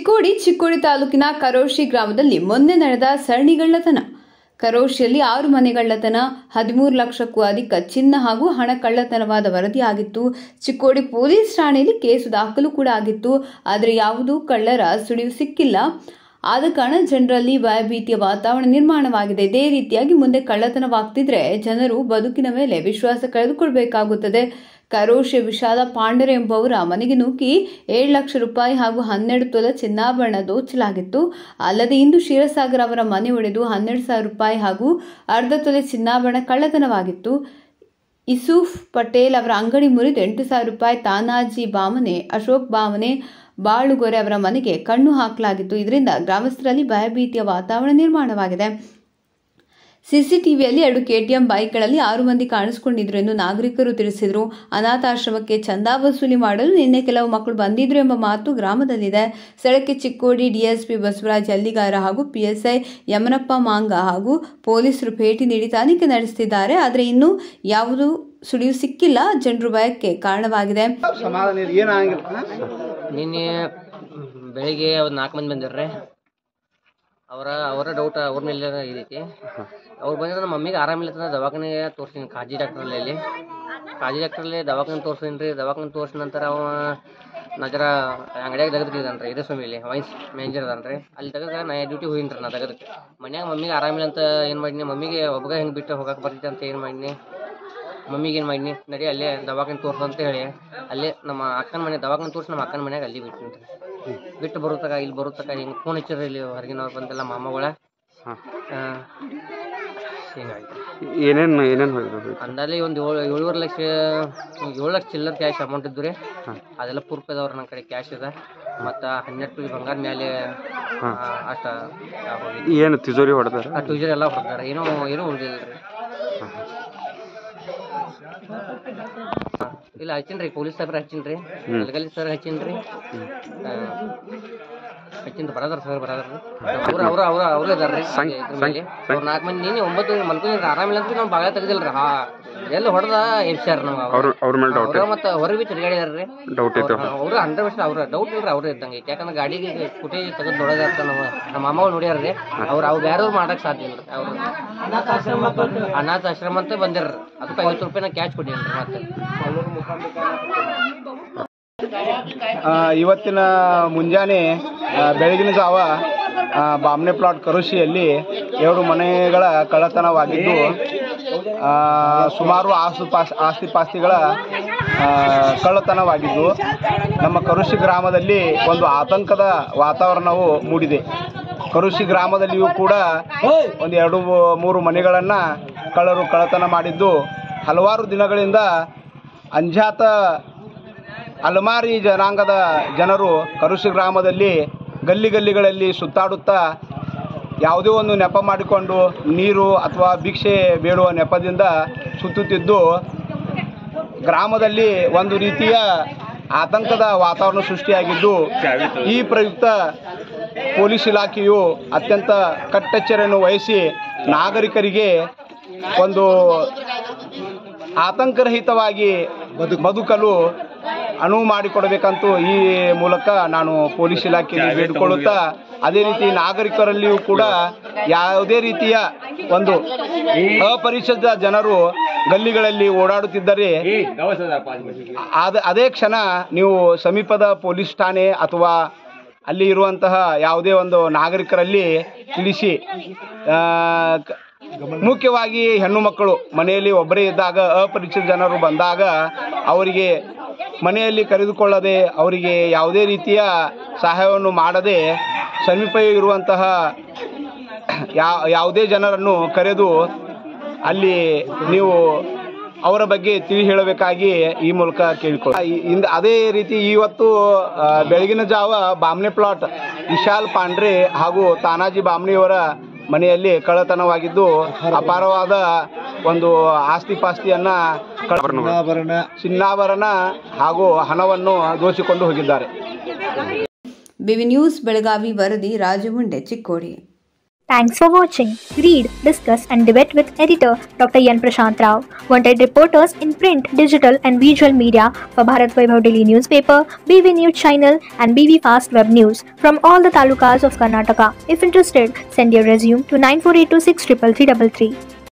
ಚಿಕ್ಕೋಡಿ ಚಿಕ್ಕೋಡಿ ತಾಲೂಕಿನ ಕರೋಶಿ ಗ್ರಾಮದಲ್ಲಿ ಮೊನ್ನೆ ನಡೆದ ಸರಣಿಗಳ್ಳತನ ಕರೋಶಿಯಲ್ಲಿ ಆರು ಮನೆಗಳ್ಳತನ ಹದಿಮೂರು ಲಕ್ಷಕ್ಕೂ ಅಧಿಕ ಚಿನ್ನ ಹಾಗೂ ಹಣ ಕಳ್ಳತನವಾದ ವರದಿಯಾಗಿತ್ತು ಚಿಕ್ಕೋಡಿ ಪೊಲೀಸ್ ಠಾಣೆಯಲ್ಲಿ ಕೇಸು ದಾಖಲು ಕೂಡ ಆಗಿತ್ತು ಆದರೆ ಯಾವುದೂ ಕಳ್ಳರ ಸುಳಿವು ಸಿಕ್ಕಿಲ್ಲ ಆದ ಕಾರಣ ಜನರಲ್ಲಿ ಭಯಭೀತಿಯ ವಾತಾವರಣ ನಿರ್ಮಾಣವಾಗಿದೆ ಇದೇ ರೀತಿಯಾಗಿ ಮುಂದೆ ಕಳ್ಳತನವಾಗ್ತಿದ್ರೆ ಜನರು ಬದುಕಿನ ಮೇಲೆ ವಿಶ್ವಾಸ ಕಳೆದುಕೊಳ್ಬೇಕಾಗುತ್ತದೆ ಕರೋಶೆ ವಿಷಾದ ಪಾಂಡರ ಎಂಬುವರ ಮನೆಗೆ ನುಗ್ಗಿ ಏಳು ಲಕ್ಷ ರೂಪಾಯಿ ಹಾಗೂ ಹನ್ನೆರಡು ತೊಲ ಚಿನ್ನಾಭರಣ ದೋಚಲಾಗಿತ್ತು ಅಲ್ಲದೆ ಇಂದು ಕ್ಷೀರಸಾಗರ್ ಅವರ ಮನೆ ಒಡೆದು ಹನ್ನೆರಡು ಸಾವಿರ ರೂಪಾಯಿ ಹಾಗೂ ಅರ್ಧ ತೊಲೆ ಚಿನ್ನಾಭರಣ ಕಳ್ಳತನವಾಗಿತ್ತು ಇಸೂಫ್ ಪಟೇಲ್ ಅವರ ಅಂಗಡಿ ಮುರಿದು ಎಂಟು ಸಾವಿರ ರೂಪಾಯಿ ತಾನಾಜಿ ಬಾಮನೆ ಅಶೋಕ್ ಬಾಮನೆ ಬಾಳುಗೊರೆ ಅವರ ಮನೆಗೆ ಕಣ್ಣು ಹಾಕಲಾಗಿತ್ತು ಇದರಿಂದ ಗ್ರಾಮಸ್ಥರಲ್ಲಿ ಭಯಭೀತಿಯ ವಾತಾವರಣ ನಿರ್ಮಾಣವಾಗಿದೆ ಸಿಸಿಟಿವಿಯಲ್ಲಿ ಎರಡು ಕೆಟಿಎಂ ಬೈಕ್ಗಳಲ್ಲಿ ಆರು ಮಂದಿ ಕಾಣಿಸಿಕೊಂಡಿದ್ರು ಎಂದು ನಾಗರಿಕರು ತಿಳಿಸಿದರು ಅನಾಥಾಶ್ರಮಕ್ಕೆ ಚಂದಾ ವಸೂಲಿ ಮಾಡಲು ನಿನ್ನೆ ಕೆಲವು ಮಕ್ಕಳು ಬಂದಿದ್ರು ಎಂಬ ಮಾತು ಗ್ರಾಮದಲ್ಲಿದೆ ಸ್ಥಳಕ್ಕೆ ಚಿಕ್ಕೋಡಿ ಡಿಎಸ್ಪಿ ಬಸವರಾಜ್ ಅಲ್ಲಿಗಾರ ಹಾಗೂ ಪಿಎಸ್ಐ ಯಮನಪ್ಪ ಮಾಂಗ ಹಾಗೂ ಪೊಲೀಸರು ಭೇಟಿ ನೀಡಿ ತನಿಖೆ ನಡೆಸುತ್ತಿದ್ದಾರೆ ಆದರೆ ಇನ್ನೂ ಯಾವುದೂ ಸುಳಿವು ಸಿಕ್ಕಿಲ್ಲ ಜನರು ಭಯಕ್ಕೆ ಕಾರಣವಾಗಿದೆ ಸಮಾಧಾನ ಇಲ್ಲ ಏನಾಗಿಲ್ಲ ನಿನ್ನೆ ಬೆಳಿಗ್ಗೆ ಒಂದು ನಾಲ್ಕು ಮಂದಿ ಬಂದಿರ್ರಿ ಅವರ ಅವರ ಡೌಟ್ ಅವ್ರ ಮೇಲೆ ಇದೈತಿ ಅವ್ರು ಬಂದ್ರೆ ನಮ್ಮ ಮಮ್ಮಿಗೆ ಆರಾಮಿಲ್ಲ ಅಂತ ದವಾಖಾನೆಗೆ ತೋರ್ಸಿನಿ ಕಾಜಿ ಡಾಕ್ಟ್ರಲ್ಲಿ ಅಲ್ಲಿ ಕಾಜಿ ಡಾಕ್ಟ್ರಲ್ಲಿ ದವಾಖಾನೆ ತೋರ್ಸಿನಿ ರೀ ದವಾಖಾನೆ ತೋರ್ಸಿದ ನಂತರ ಅವ ನಾ ಜರ ಅಂಗಡಿಯಾಗ ತೆಗೆದಿದ್ದಾನೆ ರೀ ಇದೇ ಸ್ವಾಮಿಲಿ ವೈನ್ಸ್ ಮ್ಯಾನೇಜರ್ ಅದಾನ ರೀ ಅಲ್ಲಿ ತೆಗೆದ ನಾ ಡ್ಯೂಟಿ ಹೋಗಿನಿ ರೀ ನಾ ತೆಗೆದಕ್ಕೆ ಮನ್ಯಾಗ ಮಮ್ಮಿಗೆ ಆರಾಮಿಲ್ಲ ಅಂತ ಏನು ಮಾಡೀನಿ ಮಮ್ಮಿಗೆ ಒಬ್ಬಗ ಹೆಂಗೆ ಬಿಟ್ಟು ಹೋಗಕ್ಕೆ ಬರ್ತೈತೆ ಅಂತ ಏನು ಮಾಡೀನಿ ಮಮ್ಮಿಗೆ ಏನು ಮಾಡೀನಿ ನಡಿ ಅಲ್ಲೇ ದವಾಖಾನೆ ತೋರ್ಸು ಅಂತ ಹೇಳಿ ಅಲ್ಲೇ ನಮ್ಮ ಅಕ್ಕನ ಮನೆ ದವಾಖಾನೆ ತೋರ್ಸಿ ನಮ್ಮ ಅಕ್ಕನ ಮನ್ಯಾಗ ಅಲ್ಲಿ ಬಿಟ್ಟು ಬಿಟ್ಟು ಬರುತ್ತಕ ಇಲ್ಲಿ ಬರುತ್ತಕ ಹಿಂಗೆ ಫೋನ್ ಹಚ್ಚಿರಿ ಇಲ್ಲಿ ಹೊರಗಿನವ್ರು ಬಂದೆಲ್ಲ ಮಾಮಗಳ ಹಿಂಗಾಯ್ತು ಏನೇನು ಏನೇನು ಹೋಗಿದ್ರು ಅಂದಲ್ಲಿ ಒಂದು ಏಳು ಏಳುವರೆ ಲಕ್ಷ ಏಳು ಲಕ್ಷ ಚಿಲ್ಲರ್ ಕ್ಯಾಶ್ ಅಮೌಂಟ್ ಇದ್ದು ರೀ ಅದೆಲ್ಲ ಪೂರ್ಪ ಇದಾವ್ರಿ ನನ್ನ ಕಡೆ ಕ್ಯಾಶ್ ಇದೆ ಮತ್ತು ಹನ್ನೆರಡು ಪಿ ಬಂಗಾರ ಮೇಲೆ ಅಷ್ಟ ಹೋಗಿದ್ದು ಏನು ತಿಜೋರಿ ಹೊಡೆದಾರ ಆ ಟೂಜರ್ ಎಲ್ಲ ಹೊಡೆದಾರೆ ಏನೂ ಏನೂ ಉಳಿದಿಲ್ಲ ರೀ ಇಲ್ಲ ಹಚ್ಚಿನಿ ರೀ ಪೊಲೀಸ್ ಸಾಹೇಬ್ರ ಹಚ್ಚಿನಿ ರೀ ಅಲ್ಗಲ್ಲಿ ಸರ್ ಹಚ್ಚಿನಿ ರೀ ಹಚ್ಚಿನಿ ಬರದಾರ ಸರ್ ಬರದಾರ ಅವ್ರು ಅವ್ರು ಅವ್ರು ಅವ್ರು ಇದಾರ ರೀ ಇದ್ರ ಮೇಲೆ ಅವ್ರು ನಾಲ್ಕು ಮಂದಿ ನೀನು ಒಂಬತ್ತು ಮಲ್ಕೊಂಡಿರಿ ಆರಾಮಿಲ್ಲ ಅಂತ ನಾವು ಬಾಗ ತೆಗ್ದಿಲ್ಲ ರೀ ಹಾ ಎಲ್ಲಿ ಹೊಡೆದ ಎಬ್ಸ್ಯಾರ ನಮ್ಗೆ ಅವ್ರ ಅವ್ರ ಮೇಲೆ ಡೌಟ್ ಅವ್ರ ಮತ್ತೆ ಹೊರಗೆ ಬಿ ತಿರ್ಗಾಡಿದಾರ ರೀ ಡೌಟ್ ಇತ್ತು ಅವ್ರು ಹಂಡ್ರೆಡ್ ಪರ್ಸೆಂಟ್ ಅವ್ರ ಡೌಟ್ ಇಲ್ರಿ ಅವ್ರ ಇದ್ದಂಗೆ ಐತಿ ಯಾಕಂದ್ರೆ ಗಾಡಿಗೆ ಫುಟೇಜ್ ತೆಗೆದು ನೋಡೋದ ಅಂತ ನಮ್ಮ ನಮ್ಮ ಅಮ್ಮಗಳು ನೋಡ್ಯಾರ ರೀ ಅವ್ರು ಅವು ಬೇರೆಯವ್ರು ಮಾಡಕ್ ಸಾಧ್ಯ ಇಲ್ಲ ಅವ್ರು ಅನಾಥ ಆಶ್ರಮ ಅಂತ ಬಂದಿರ ಅದಕ್ಕೆ ಐವತ್ತು ರೂಪಾಯಿನ ಕ್ಯಾಶ್ ಕೊಟ್ಟಿಲ್ಲ ಮತ್ತೆ ಆ, ಇವತ್ತಿನ ಮುಂಜಾನೆ ಆ, ಬೆಳಗಿನ ಜಾವ ಆ, ಬಾಮ್ನೆ ಪ್ಲಾಟ್ ಕರುಷಿಯಲ್ಲಿ ಎರಡು ಮನೆಗಳ ಕಳ್ಳತನವಾಗಿದ್ದು ಆ, ಸುಮಾರು ಆಸ್ತಿ ಪಾಸ್ ಆಸ್ತಿ ಪಾಸ್ತಿಗಳ ಆ, ಕಳ್ಳತನವಾಗಿದ್ದು ನಮ್ಮ ಕರುಷಿ ಗ್ರಾಮದಲ್ಲಿ ಒಂದು ಆತಂಕದ ವಾತಾವರಣವು ಮೂಡಿದೆ ಕರುಷಿ ಗ್ರಾಮದಲ್ಲಿಯೂ ಕೂಡ ಒಂದು ಎರಡು ಮೂರು ಮನೆಗಳನ್ನು ಕಳ್ಳರು ಕಳ್ಳತನ ಮಾಡಿದ್ದು ಹಲವಾರು ದಿನಗಳಿಂದ ಅಂಜಾತ ಅಲಮಾರಿ ಜನಾಂಗದ ಜನರು ಕರುಷಿ ಗ್ರಾಮದಲ್ಲಿ ಗಲ್ಲಿ ಗಲ್ಲಿಗಳಲ್ಲಿ ಸುತ್ತಾಡುತ್ತಾ ಯಾವುದೇ ಒಂದು ನೆಪ ಮಾಡಿಕೊಂಡು ನೀರು ಅಥವಾ ಭಿಕ್ಷೆ ಬೇಡುವ ನೆಪದಿಂದ ಸುತ್ತುತ್ತಿದ್ದು ಗ್ರಾಮದಲ್ಲಿ ಒಂದು ರೀತಿಯ ಆತಂಕದ ವಾತಾವರಣ ಸೃಷ್ಟಿಯಾಗಿದ್ದು ಈ ಪ್ರಯುಕ್ತ ಪೊಲೀಸ್ ಇಲಾಖೆಯು ಅತ್ಯಂತ ಕಟ್ಟೆಚ್ಚರನ್ನು ವಹಿಸಿ ನಾಗರಿಕರಿಗೆ ಒಂದು ಆತಂಕರಹಿತವಾಗಿ ಬದುಕಲು ಅನುವು ಮಾಡಿಕೊಡಬೇಕಂತೂ ಈ ಮೂಲಕ ನಾನು ಪೊಲೀಸ್ ಇಲಾಖೆಯಲ್ಲಿ ಬೇಡಿಕೊಳ್ಳುತ್ತಾ ಅದೇ ರೀತಿ ನಾಗರಿಕರಲ್ಲಿಯೂ ಕೂಡ ಯಾವುದೇ ರೀತಿಯ ಒಂದು ಅಪರಿಚಿತ ಜನರು ಗಲ್ಲಿಗಳಲ್ಲಿ ಓಡಾಡುತ್ತಿದ್ದರೆ ಅದ ಅದೇ ಕ್ಷಣ ನೀವು ಸಮೀಪದ ಪೊಲೀಸ್ ಠಾಣೆ ಅಥವಾ ಅಲ್ಲಿ ಇರುವಂತಹ ಯಾವುದೇ ಒಂದು ನಾಗರಿಕರಲ್ಲಿ ತಿಳಿಸಿ ಆ, ಕ- ಮುಖ್ಯವಾಗಿ ಹೆಣ್ಣು ಮಕ್ಕಳು ಮನೆಯಲ್ಲಿ ಒಬ್ಬರೇ ಇದ್ದಾಗ ಅಪರಿಚಿತ ಜನರು ಬಂದಾಗ ಅವರಿಗೆ ಮನೆಯಲ್ಲಿ ಕರೆದುಕೊಳ್ಳದೆ ಅವರಿಗೆ ಯಾವುದೇ ರೀತಿಯ ಸಹಾಯವನ್ನು ಮಾಡದೆ ಸಮೀಪ ಇರುವಂತಹ ಯಾ ಯಾವುದೇ ಜನರನ್ನು ಕರೆದು ಅಲ್ಲಿ ನೀವು ಅವರ ಬಗ್ಗೆ ತಿಳಿ ಹೇಳಬೇಕಾಗಿ ಈ ಮೂಲಕ ಕೇಳಿಕೊಳ್ಳ ಇಂದ ಅದೇ ರೀತಿ ಇವತ್ತು ಆ, ಬೆಳಗಿನ ಜಾವ ಬಾಮ್ನೆ ಪ್ಲಾಟ್ ವಿಶಾಲ್ ಪಾಂಡ್ರೆ ಹಾಗೂ ತಾನಾಜಿ ಬಾಮ್ನಿಯವರ ಮನೆಯಲ್ಲಿ ಕಳ್ಳತನವಾಗಿದ್ದು ಅಪಾರವಾದ ಒಂದು ಆಸ್ತಿ ಪಾಸ್ತಿಯನ್ನ ಕಳ್ಳ- ಚಿನ್ನಾಭರಣ ಹಾಗೂ ಹಣವನ್ನು ದೋಚಿಕೊಂಡು ಹೋಗಿದ್ದಾರೆ ಬಿವಿ ನ್ಯೂಸ್ ಬೆಳಗಾವಿ ವರದಿ ರಾಜು ಮುಂಡೆ Chikkodi Thanks for watching. Read, discuss, and debate with editor Dr. Yan Prashant Rao. Wanted reporters in print, digital, and visual media for Bharat Vaibhav Daily newspaper, BV News channel, and BV Fast Web News from all the talukas of Karnataka. If interested, send your resume to 9482633333.